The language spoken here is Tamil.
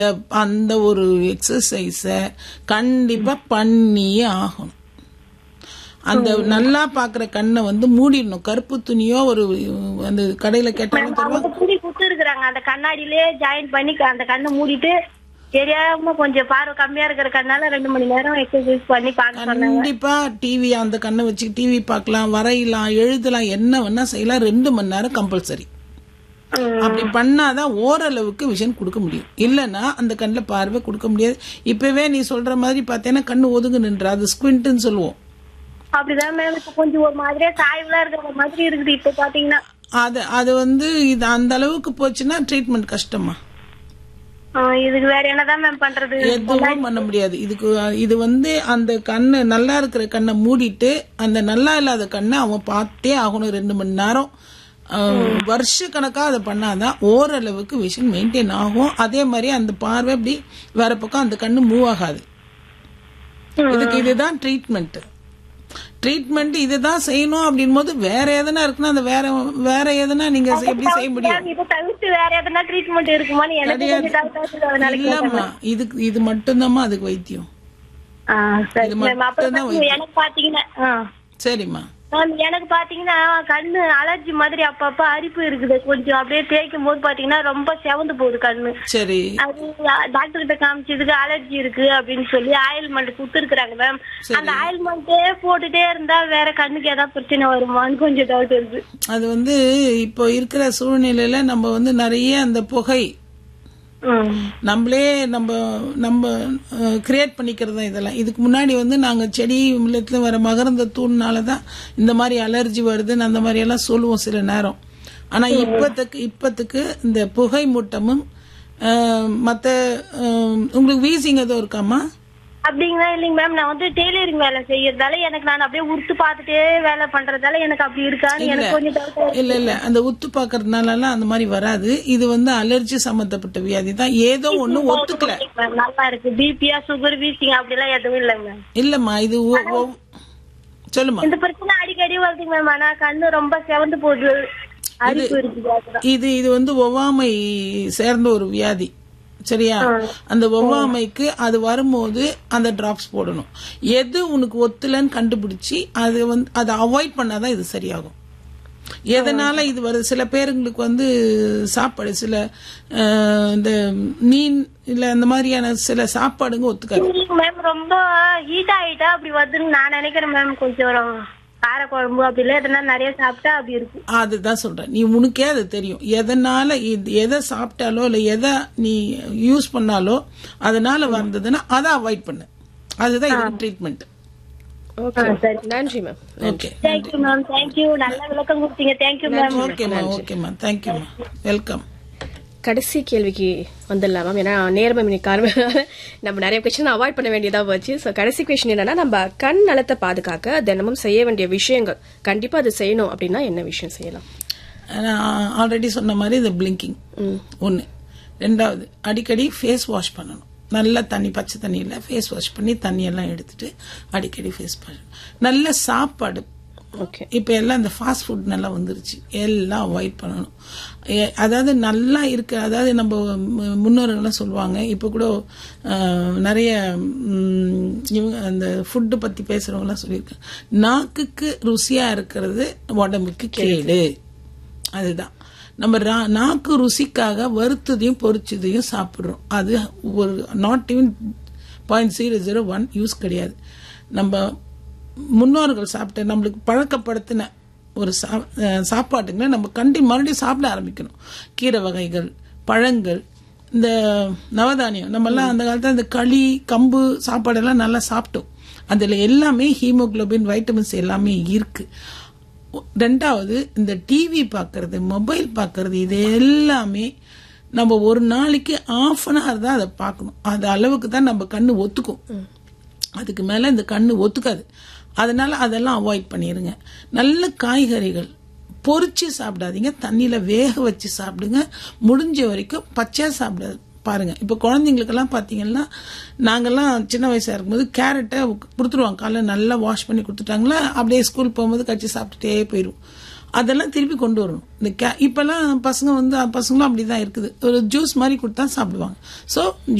அந்த ஒரு எக்ஸசைஸ கண்டிப்பா பண்ணியே ஆகணும் அந்த நல்லா பாக்குற கண்ணை வந்து மூடிடணும் கருப்பு துணியோ ஒரு அந்த கடையில கேட்டாலும் தருவாங்க அவங்க துணி குத்து இருக்கிறாங்க அந்த கண்ணாடியிலே ஜாயின் பண்ணி அந்த கண்ணை மூடிட்டு தெரியாம கொஞ்சம் பார்வை கம்மியா இருக்கிற கண்ணால ரெண்டு மணி நேரம் எக்ஸசைஸ் பண்ணி பார்க்க சொன்னாங்க கண்டிப்பா டிவி அந்த கண்ணை வச்சு டிவி பார்க்கலாம் வரையலாம் எழுதலாம் என்ன வேணா செய்யலாம் ரெண்டு மணி நேரம் கம்பல்சரி ம். அப்படி பண்ணாதான் ஓரளவுக்கு விஷன் கொடுக்க முடியும் இல்லைன்னா அந்த கண்ணில் பார்வை கொடுக்க முடியாது இப்பவே நீ சொல்ற மாதிரி பார்த்தேன்னா கண்ணு ஒதுங்கு நின்ற அது ஸ்குவிண்ட்னு சொல்லுவோம் அப்படிதான் மேம் இப்ப கொஞ்சம் ஒரு மாதிரியா சாய்வுலாம் இருக்கிற மாதிரி இருக்குது இப்ப பாத்தீங்கன்னா அது அது வந்து இது அந்த அளவுக்கு போச்சுன்னா ட்ரீட்மெண்ட் கஷ்டமா ஆ, இதுக்கு வேற என்னதான் மேம் பண்றது எதுவும் பண்ண முடியாது இதுக்கு இது வந்து அந்த கண்ணு நல்லா இருக்கிற கண்ணை மூடிட்டு அந்த நல்லா இல்லாத கண்ணை அவன் பார்த்தே ஆகணும் ரெண்டு மணி நேரம் வருஷ கணக்கா அதை பண்ணாதான் ஓரளவுக்கு விஷன் மெயின்டைன் ஆகும் அதே மாதிரி அந்த பார்வை அப்படி வேற பக்கம் அந்த கண்ணு மூவ் ஆகாது இதுக்கு இதுதான் ட்ரீட்மெண்ட் ட்ரீட்மெண்ட் இதுதான் செய்யணும் அப்படின் போது வேற எதனா இருக்குன்னா அந்த வேற வேற எதனா நீங்க எப்படி செய்ய முடியும் மேம், இதை தவிர்த்து வேற எதனா ட்ரீட்மெண்ட் இருக்குமான்னு எனக்கு கொஞ்சம் doubt ஆ இருக்குது, அதனால இல்லம்மா இதுக்கு இது மட்டும்தாம்மா அதுக்கு வைத்தியம் ஆ, சரி இது மேம் அப்புறம் மட்டும்தான் பாத்தீங்கன்னா எனக்கு பாத்தீங்கன்னா ஆ. சரிம்மா மேம் எனக்கு பாத்தீங்கன்னா கண்ணு அலர்ஜி மாதிரி அப்பப்ப அரிப்பு இருக்குது கொஞ்சம் அப்படியே தேய்க்கும் போது பாத்தீங்கன்னா ரொம்ப செவந்து போகுது கண்ணு சரி அது டாக்டர் கிட்ட காமிச்சதுக்கு அலர்ஜி இருக்கு அப்படின்னு சொல்லி ஆயில்மெண்ட் கொடுத்துருக்காங்க மேம் அந்த ஆயில்மெண்ட்டே போட்டுட்டே இருந்தா வேற கண்ணுக்கு ஏதாவது பிரச்சனை வருமான்னு கொஞ்சம் டவுட் இருக்கு அது வந்து இப்போ இருக்கிற சூழ்நிலையில நம்ம வந்து நிறைய அந்த புகை ம். நம்மளே நம்ம நம்ம கிரியேட் பண்ணிக்கிறது தான் இதெல்லாம் இதுக்கு முன்னாடி வந்து நாங்க செடி மில்லத்துல வர மகரந்த தூள்னால தான் இந்த மாதிரி அலர்ஜி வருதுன்னு அந்த மாதிரி எல்லாம் சொல்லுவோம் சில நேரம் ஆனா இப்பத்துக்கு இப்பத்துக்கு இந்த புகை மூட்டமும் அஹ், மத்த அஹ், உங்களுக்கு வீசிங் எதுவும் இருக்காமா அப்படிங்களா இல்லைங்க மேம் நான் வந்து டெய்லரிங் வேலை செய்யறதால எனக்கு நான் அப்படியே உருத்து பார்த்துட்டே வேலை பண்றதால எனக்கு அப்படி இருக்கான்னு எனக்கு கொஞ்சம் டவுட் இல்ல இல்ல அந்த உத்து பாக்குறதுனால எல்லாம் அந்த மாதிரி வராது இது வந்து அலர்ஜி சம்பந்தப்பட்ட வியாதி தான் ஏதோ ஒண்ணு ஒத்துக்கல மேம் நல்லா இருக்கு பிபியா சுகர் வீசிங் அப்படிலாம் எதுவும் இல்லைங்க மேம் இல்லம்மா இது ஒ- ஒ- சொல்லுமா இந்த பிரச்சனை அடிக்கடி வருதுங்க மேம் ஆனா கண்ணு ரொம்ப செவந்து போகுது அரிப்பு இருக்குது அதுதான் இது இது வந்து ஒவ்வாமை சேர்ந்த ஒரு வியாதி சரியா அந்த ஒவ்வாமைக்கு அது வரும்போது அந்த டிராப்ஸ் போடணும் எது உனக்கு ஒத்துலன்னு கண்டுபிடிச்சி அது வந்து அதை அவாய்ட் பண்ணாதான் இது சரியாகும் எதனால இது வருது சில பேருங்களுக்கு வந்து சாப்பாடு சில அஹ், இந்த மீன் இல்ல அந்த மாதிரியான சில சாப்பாடுங்க ஒத்துக்காது மேம் ரொம்ப ஹீட் ஆயிட்டா அப்படி வருதுன்னு நான் நினைக்கிறேன் மேம் கொஞ்சம் கார குழம்பு அப்படிலாம் எதனா நிறைய சாப்பிட்டா அப்படி இருக்கு அதுதான் சொல்றேன் நீ உனக்கே அது தெரியும் எதனால இது- எதை சாப்பிட்டாலோ இல்ல எதை நீ யூஸ் பண்ணாலோ அதனால வந்ததுன்னா அதை அவாய்ட் பண்ணு அதுதான் இது ட்ரீட்மெண்ட் ஓகே நன்றி ma'am okay thank you ma'am thank you நல்ல விளக்கம் கொடுத்தீங்க தேங்க்யூ மேம் ஓகேம்மா ஓகேம்மா தேங்க்யூம்மா வெல்கம் கடைசி கேள்விக்கு வந்துடலாம் மேம் ஏன்னா நேர்மை இன்னைக்கு காரணம் நம்ம நிறைய கொஸ்டின் அவாய்ட் பண்ண வேண்டியதா போச்சு ஸோ கடைசி கொஸ்டின் என்னன்னா நம்ம கண் நலத்தை பாதுகாக்க தினமும் செய்ய வேண்டிய விஷயங்கள் கண்டிப்பா அது செய்யணும் அப்படின்னா என்ன விஷயம் செய்யலாம் நான் ஆல்ரெடி சொன்ன மாதிரி இந்த பிளிங்கிங் ஒன்று ரெண்டாவது அடிக்கடி ஃபேஸ் வாஷ் பண்ணணும் நல்ல தண்ணி பச்சை தண்ணியில் ஃபேஸ் வாஷ் பண்ணி தண்ணியெல்லாம் எடுத்துட்டு அடிக்கடி ஃபேஸ் பண்ணணும் நல்ல சாப்பாடு ஓகே இப்போ எல்லாம் இந்த ஃபாஸ்ட் ஃபுட் நல்லா வந்துருச்சு எல்லாம் அவாய்ட் பண்ணணும் எ- அதாவது நல்லா இருக்கு அதாவது நம்ம மு- முன்னோர்கள்லாம் சொல்லுவாங்க இப்போ கூட அஹ், நிறைய ம், இவங்க அந்த ஃபுட்டு பத்தி பேசுறவங்கலாம் சொல்லியிருக்காங்க நாக்குக்கு ருசியா இருக்கிறது உடம்புக்கு கேடு அதுதான் நம்ம ரா- நாக்கு ருசிக்காக வறுத்ததையும் பொரிச்சதையும் சாப்பிடுறோம் அது ஒரு not even point zero zero one use கிடையாது நம்ம முன்னோர்கள் சாப்பிட்ட நம்மளுக்கு பழக்கப்படுத்தின ஒரு சா- அஹ் சாப்பாட்டுங்களை நம்ம கண்டி மறுபடியும் சாப்பிட ஆரம்பிக்கணும் கீரை வகைகள் பழங்கள் இந்த நவதானியம் நம்மெல்லாம் அந்த காலத்துல இந்த களி கம்பு சாப்பாடெல்லாம் நல்லா சாப்பிட்டோம் அதுல எல்லாமே ஹீமோகுளோபின் வைட்டமின்ஸ் எல்லாமே இருக்கு ரெண்டாவது இந்த டிவி பார்க்கறது மொபைல் பார்க்கறது இது எல்லாமே நம்ம ஒரு நாளைக்கு ஆஃப் அன் ஹவர் தான் அதை பார்க்கணும் அது அளவுக்கு தான் நம்ம கண்ணு ஒத்துக்கும் அதுக்கு மேல இந்த கண்ணு ஒத்துக்காது அதனால அதெல்லாம் அவாய்ட் பண்ணிருங்க நல்ல காய்கறிகள் பொரிச்சு சாப்பிடாதீங்க தண்ணியில வேக வச்சு சாப்பிடுங்க முடிஞ்ச வரைக்கும் பச்சையா சாப்பிடாது பாருங்க இப்ப குழந்தைங்களுக்கெல்லாம் பாத்தீங்கன்னா நாங்கெல்லாம் சின்ன வயசா இருக்கும்போது கேரட்டை கொடுத்துருவாங்க காலைல நல்லா வாஷ் பண்ணி கொடுத்துட்டாங்களா அப்படியே ஸ்கூல் போகும்போது கடிச்சு சாப்பிட்டுட்டே போயிடும் அதெல்லாம் திருப்பி கொண்டு வரணும் இந்த கே இப்பெல்லாம் பசங்க வந்து பசங்களும் அப்படிதான் இருக்குது ஒரு ஜூஸ் மாதிரி கொடுத்தா சாப்பிடுவாங்க ஸோ